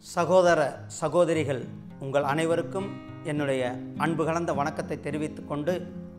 சகோதர சகோதரிகள் உங்கள் அனைவருக்கும் என்னுடைய அன்பு கலந்த வணக்கத்தை தெரிவித்துக் கொண்டு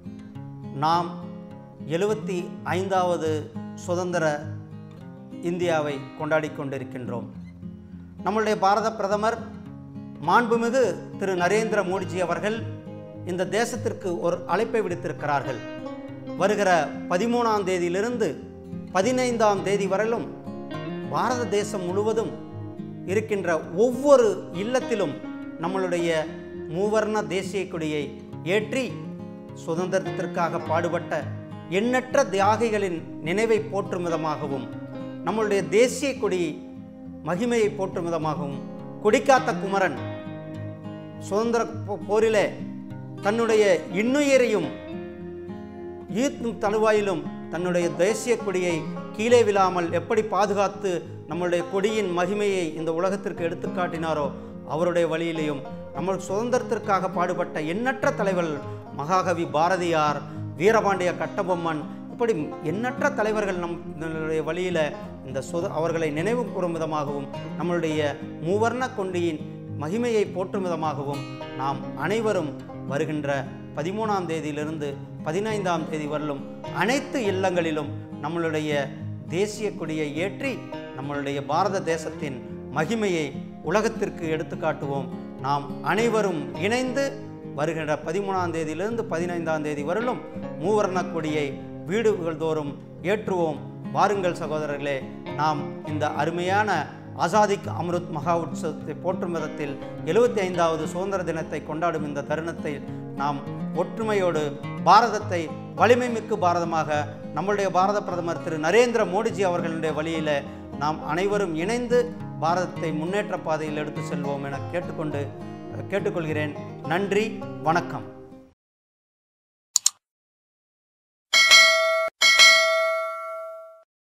நாம் எழுபத்தி ஐந்தாவது சுதந்திர இந்தியாவை கொண்டாடி கொண்டிருக்கின்றோம் நம்முடைய பாரத பிரதமர் மாண்புமிகு திரு நரேந்திர மோடிஜி அவர்கள் இந்த தேசத்திற்கு ஒரு அழைப்பை விடுத்திருக்கிறார்கள் வருகிற பதிமூணாம் தேதியிலிருந்து பதினைந்தாம் தேதி வரையிலும் பாரத தேசம் முழுவதும் இருக்கின்ற ஒவ்வொரு இல்லத்திலும் நம்மளுடைய மூவர்ண தேசிய கொடியை ஏற்றி சுதந்திரத்திற்காக பாடுபட்ட எண்ணற்ற தியாகிகளின் நினைவை போற்றும் விதமாகவும் நம்மளுடைய தேசிய கொடி மகிமையை போற்றும் விதமாகவும் கொடிக்காத்த குமரன் சுதந்திர போ- போரிலே தன்னுடைய இன்னுயிரையும் ஈர்க்கும் தழுவாயிலும் தன்னுடைய தேசிய கொடியை கீழே விழாமல் எப்படி பாதுகாத்து நம்மளுடைய கொடியின் மகிமையை இந்த உலகத்திற்கு எடுத்துக்காட்டினாரோ அவருடைய வழியிலையும் நம்ம சுதந்திரத்திற்காக பாடுபட்ட எண்ணற்ற தலைவர்கள் மகாகவி பாரதியார் வீரபாண்டிய கட்டபொம்மன் இப்படி எண்ணற்ற தலைவர்கள் நம் நம்மளுடைய வழியில் இந்த சுத அவர்களை நினைவு கூறும் விதமாகவும் நம்மளுடைய மூவர்ண கொண்டியின் மகிமையை போற்றும் விதமாகவும் நாம் அனைவரும் வருகின்ற பதிமூணாம் தேதியிலிருந்து பதினைந்தாம் தேதி வரலும் அனைத்து இல்லங்களிலும் நம்மளுடைய தேசிய கொடியை ஏற்றி நம்மளுடைய பாரத தேசத்தின் மகிமையை உலகத்திற்கு எடுத்துக்காட்டுவோம் நாம் அனைவரும் இணைந்து வருகின்ற பதிமூணாம் தேதியிலிருந்து பதினைந்தாம் தேதி வரலும் மூவர்ண கொடியை வீடுகள் தோறும் ஏற்றுவோம் வாருங்கள் சகோதரர்களே நாம் இந்த அருமையான ஆசாதிக் அம்ருத் மகா உற்சவத்தை போற்றும் விதத்தில் எழுபத்தி ஐந்தாவது சுதந்திர தினத்தை கொண்டாடும் இந்த தருணத்தை நாம் ஒற்றுமையோடு பாரதத்தை வலிமை மிக்கு பாரதமாக நம்முடைய பாரத பிரதமர் திரு நரேந்திர மோடிஜி அவர்களுடைய வழியில் நாம் அனைவரும் இணைந்து பாரதத்தை முன்னேற்ற பாதையில் எடுத்து செல்வோம் என கேட்டுக்கொண்டு கேட்டுக்கொள்கிறேன் நன்றி வணக்கம்